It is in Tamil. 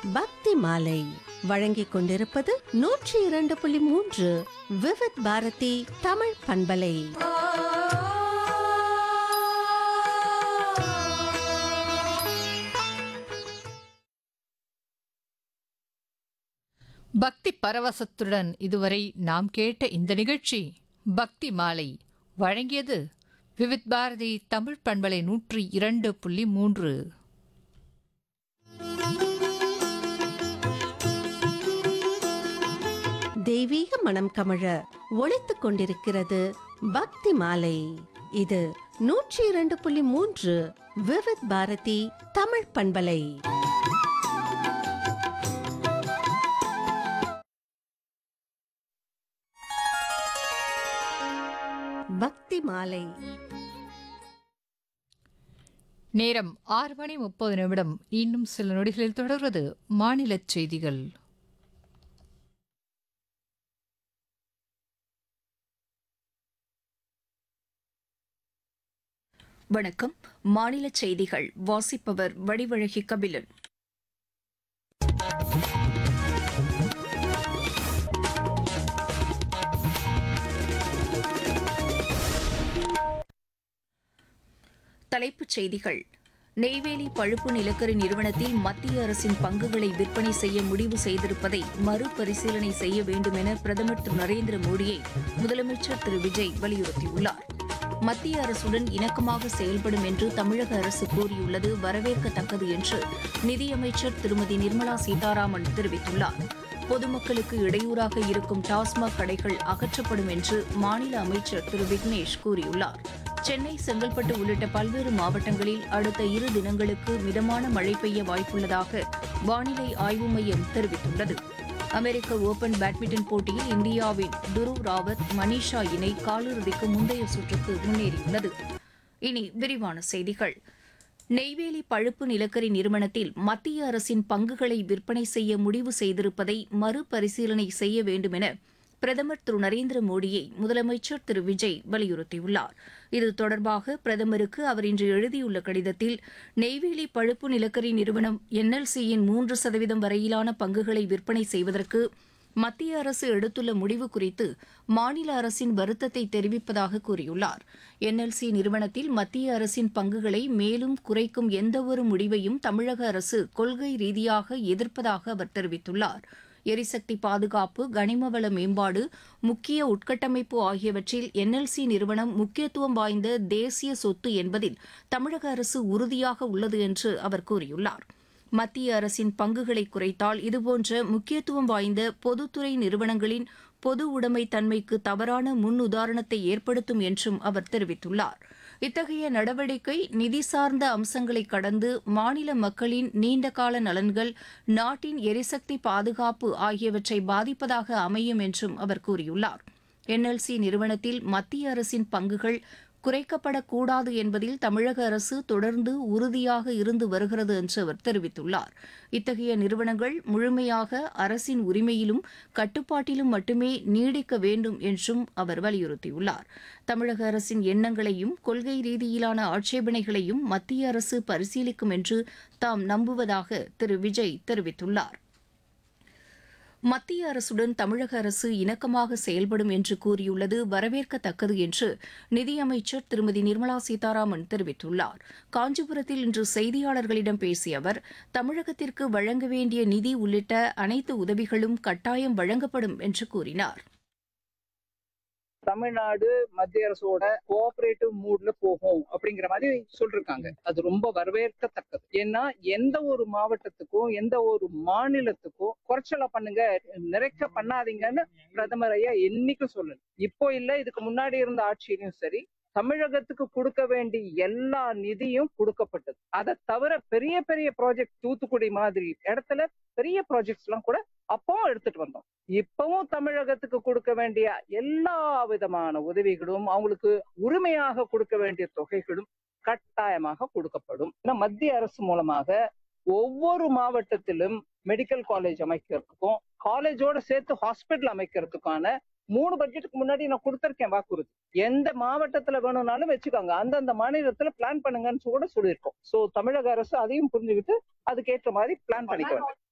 பக்தி மாலை வழங்கிக் கொண்டிருப்பது நூற்றி இரண்டு புள்ளி மூன்று விவித் பாரதி தமிழ் பண்பலை பக்தி பரவசத்துடன் இதுவரை நாம் கேட்ட இந்த நிகழ்ச்சி பக்தி மாலை வழங்கியது விவித் பாரதி தமிழ் பண்பலை நூற்றி இரண்டு புள்ளி மூன்று தெய்வீக மனம் கமழ ஒழித்துக் கொண்டிருக்கிறது பக்தி மாலை இது நூற்றி இரண்டு புள்ளி மூன்று விவித் பாரதி தமிழ் பண்பலை பக்தி மாலை நேரம் ஆறு மணி முப்பது நிமிடம் இன்னும் சில நொடிகளில் தொடர்வது மாநிலச் செய்திகள் வணக்கம் மாநில செய்திகள் வாசிப்பவர் வடிவழகி கபிலன் தலைப்புச் செய்திகள் நெய்வேலி பழுப்பு நிலக்கரி நிறுவனத்தில் மத்திய அரசின் பங்குகளை விற்பனை செய்ய முடிவு செய்திருப்பதை மறுபரிசீலனை செய்ய வேண்டும் என பிரதமர் திரு நரேந்திர மோடியை முதலமைச்சர் திரு விஜய் வலியுறுத்தியுள்ளார் மத்திய அரசுடன் இணக்கமாக செயல்படும் என்று தமிழக அரசு கூறியுள்ளது வரவேற்கத்தக்கது என்று நிதியமைச்சர் திருமதி நிர்மலா சீதாராமன் தெரிவித்துள்ளார் பொதுமக்களுக்கு இடையூறாக இருக்கும் டாஸ்மாக் கடைகள் அகற்றப்படும் என்று மாநில அமைச்சர் திரு விக்னேஷ் கூறியுள்ளார் சென்னை செங்கல்பட்டு உள்ளிட்ட பல்வேறு மாவட்டங்களில் அடுத்த இரு தினங்களுக்கு மிதமான மழை பெய்ய வாய்ப்புள்ளதாக வானிலை ஆய்வு மையம் தெரிவித்துள்ளது அமெரிக்க ஓபன் பேட்மிண்டன் போட்டியில் இந்தியாவின் துருவ் ராவத் மனிஷா இணை காலிறுதிக்கு முந்தைய சுற்றுக்கு முன்னேறியுள்ளது இனி விரிவான செய்திகள் நெய்வேலி பழுப்பு நிலக்கரி நிறுவனத்தில் மத்திய அரசின் பங்குகளை விற்பனை செய்ய முடிவு செய்திருப்பதை மறுபரிசீலனை செய்ய வேண்டும் என பிரதமர் திரு நரேந்திர மோடியை முதலமைச்சர் திரு விஜய் வலியுறுத்தியுள்ளார் இது தொடர்பாக பிரதமருக்கு அவர் இன்று எழுதியுள்ள கடிதத்தில் நெய்வேலி பழுப்பு நிலக்கரி நிறுவனம் என்எல்சியின் மூன்று சதவீதம் வரையிலான பங்குகளை விற்பனை செய்வதற்கு மத்திய அரசு எடுத்துள்ள முடிவு குறித்து மாநில அரசின் வருத்தத்தை தெரிவிப்பதாக கூறியுள்ளார் என்எல்சி நிறுவனத்தில் மத்திய அரசின் பங்குகளை மேலும் குறைக்கும் எந்தவொரு முடிவையும் தமிழக அரசு கொள்கை ரீதியாக எதிர்ப்பதாக அவர் தெரிவித்துள்ளார் எரிசக்தி பாதுகாப்பு கனிமவள மேம்பாடு முக்கிய உட்கட்டமைப்பு ஆகியவற்றில் என்எல்சி நிறுவனம் முக்கியத்துவம் வாய்ந்த தேசிய சொத்து என்பதில் தமிழக அரசு உறுதியாக உள்ளது என்று அவர் கூறியுள்ளார் மத்திய அரசின் பங்குகளை குறைத்தால் இதுபோன்ற முக்கியத்துவம் வாய்ந்த பொதுத்துறை நிறுவனங்களின் பொது உடைமை தன்மைக்கு தவறான முன் உதாரணத்தை ஏற்படுத்தும் என்றும் அவர் தெரிவித்துள்ளார் இத்தகைய நடவடிக்கை நிதி சார்ந்த அம்சங்களை கடந்து மாநில மக்களின் நீண்டகால நலன்கள் நாட்டின் எரிசக்தி பாதுகாப்பு ஆகியவற்றை பாதிப்பதாக அமையும் என்றும் அவர் கூறியுள்ளார் என்எல்சி நிறுவனத்தில் மத்திய அரசின் பங்குகள் குறைக்கப்படக்கூடாது என்பதில் தமிழக அரசு தொடர்ந்து உறுதியாக இருந்து வருகிறது என்று அவர் தெரிவித்துள்ளார் இத்தகைய நிறுவனங்கள் முழுமையாக அரசின் உரிமையிலும் கட்டுப்பாட்டிலும் மட்டுமே நீடிக்க வேண்டும் என்றும் அவர் வலியுறுத்தியுள்ளார் தமிழக அரசின் எண்ணங்களையும் கொள்கை ரீதியிலான ஆட்சேபனைகளையும் மத்திய அரசு பரிசீலிக்கும் என்று தாம் நம்புவதாக திரு விஜய் தெரிவித்துள்ளார் மத்திய அரசுடன் தமிழக அரசு இணக்கமாக செயல்படும் என்று கூறியுள்ளது வரவேற்கத்தக்கது என்று நிதியமைச்சர் திருமதி நிர்மலா சீதாராமன் தெரிவித்துள்ளார் காஞ்சிபுரத்தில் இன்று செய்தியாளர்களிடம் பேசிய அவர் தமிழகத்திற்கு வழங்க வேண்டிய நிதி உள்ளிட்ட அனைத்து உதவிகளும் கட்டாயம் வழங்கப்படும் என்று கூறினார் தமிழ்நாடு மத்திய அரசோட கோஆபரேட்டிவ் மூட்ல போகும் அப்படிங்கிற மாதிரி சொல்லிருக்காங்க அது ரொம்ப வரவேற்கத்தக்கது ஏன்னா எந்த ஒரு மாவட்டத்துக்கும் எந்த ஒரு மாநிலத்துக்கும் குறைச்சலா பண்ணுங்க நிறைக்க பண்ணாதீங்கன்னு பிரதமர் ஐயா என்னைக்கும் சொல்லல இப்போ இல்ல இதுக்கு முன்னாடி இருந்த ஆட்சியிலும் சரி தமிழகத்துக்கு கொடுக்க வேண்டிய எல்லா நிதியும் கொடுக்கப்பட்டது அதை தவிர பெரிய பெரிய ப்ராஜெக்ட் தூத்துக்குடி மாதிரி இடத்துல பெரிய ப்ராஜெக்ட்ஸ் எல்லாம் கூட அப்பவும் எடுத்துட்டு வந்தோம் இப்பவும் தமிழகத்துக்கு கொடுக்க வேண்டிய எல்லா விதமான உதவிகளும் அவங்களுக்கு உரிமையாக கொடுக்க வேண்டிய தொகைகளும் கட்டாயமாக கொடுக்கப்படும் ஏன்னா மத்திய அரசு மூலமாக ஒவ்வொரு மாவட்டத்திலும் மெடிக்கல் காலேஜ் அமைக்கிறதுக்கும் காலேஜோட சேர்த்து ஹாஸ்பிட்டல் அமைக்கிறதுக்கான மூணு பட்ஜெட்டுக்கு முன்னாடி நான் கொடுத்திருக்கேன் வாக்குறுதி எந்த மாவட்டத்துல வேணும்னாலும் வச்சுக்கோங்க அந்தந்த மாநிலத்துல பிளான் பண்ணுங்கன்னு கூட சொல்லியிருக்கோம் சோ தமிழக அரசு அதையும் புரிஞ்சுக்கிட்டு அதுக்கேற்ற மாதிரி பிளான் பண்ணிக்க வேண்டும்